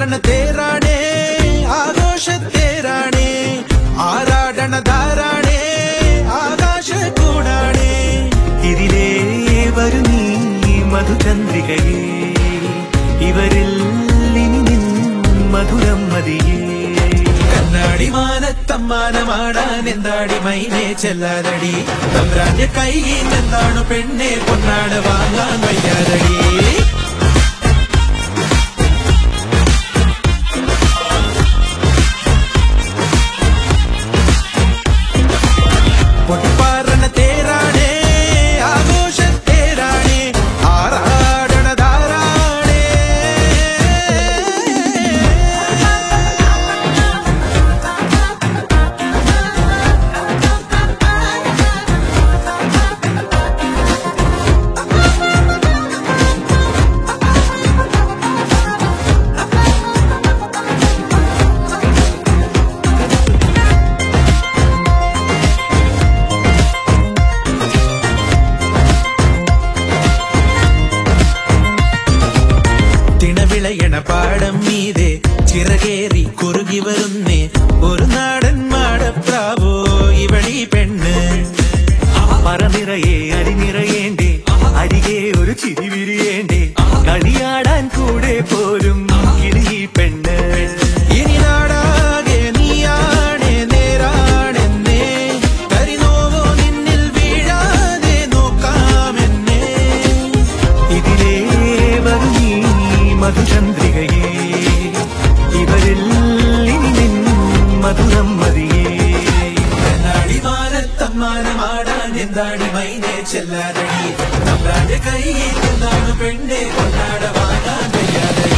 പൊട്ടിപ്പാറണ തേരാണേ ആഘോഷത്തേരാണേ ആരാടണ ധാരാണേ ആകാശ കൂടാണേ ഇതിലേ വരു നീ മധുചന്ദ്രികയേ ഇവരിൽ ഇനി നിൻ മധുരം മതിയേ കണ്ണാടി മാനത്തമ്മാനമാടാൻ എന്താടി മൈനെ ചെല്ലാതടി തമ്പ്രാന്റെ കൈയിൽ എന്താണ് പെണ്ണെ പൊന്നാട വാങ്ങാൻ വയ്യാതടി പൊട്ടിപ്പാറണ തേരാണേ ആഘോഷത്തേരാണേ ആറാടണ ധാരാണേ തിണവിളയണ പാടം മീതെ ചിറകേറി കുറുകി വരുന്നേ ഒരു നാടൻ മാടപ്രാവോ ഇവളീ പെണ്ണ് പറനിറയെ അരിനിറയേണ്ടേ അരികെ ഒരു ചിരി വിരിയേണ്ടേ കളിയാടാൻ കൂടെ പോരും കിളിയി പെണ്ണ് ഇനി നാടാകെ നീയാണേ നേരാണെന്നേ കരിനോവോ നിന്നിൽ വീഴാതെ നോക്കാമെന്നേ ഇതിലേ വരു നീ മധുചന്ദ്രികയേ ഇവരിൽ ഇനി നിൻ മധുരം മതിയേ കണ്ണാടി മാനത്തമ്മാനമാടാൻ എന്താടി മൈനെ ചെല്ലാതടി നമ്മുടെ കയ്യിൽ എന്താണ് പെണ്ണെ കൊണ്ടാട വാങ്ങാൻ വയ്യാതടി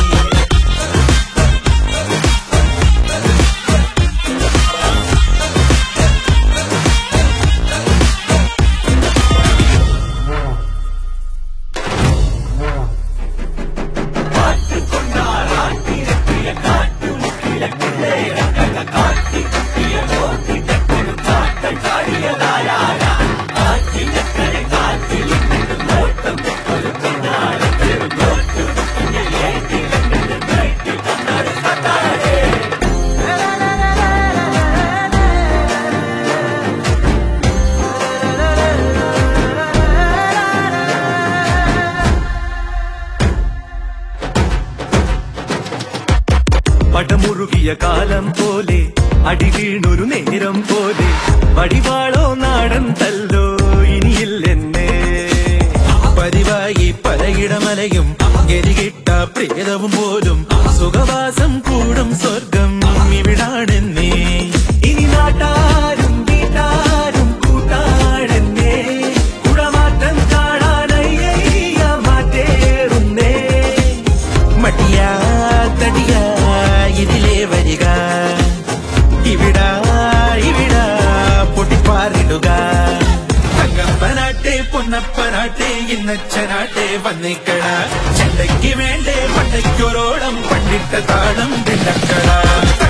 പടമുറുകിയ കാലം പോലെ അടി വീണൊരു നേരം പോലെ വടിവാളോ നാടൻ തല്ലോ ഇനിയില്ലെന്നെ പതിവായി പലയിടമലയും ഗരികിട്ട പ്രേതവും പോലും സുഖവാസം കൂടും സ്വർഗം ഇവിടാണെന്നേ ഇനി നാട്ടാരും വീട്ടാരും കൂട്ടാടെന്നെ കുടമാറ്റം കാണാനയ്യ മാറ്റേറുന്നേ മടിയാ തടിയാ ഇതിലേ വരിക ഇവിടാ ഇവിടാ പൊട്ടിപ്പാറിടുക തങ്കപ്പനാട്ടെ പൊന്നപ്പനാട്ടെ ഇന്നച്ചനാട്ടെ വന്നിക്കട ചെണ്ടയ്ക്ക് വേണ്ടേ പണ്ടയ്ക്കൊരോളം പണ്ടിട്ട താളം പിണ്ടക്കട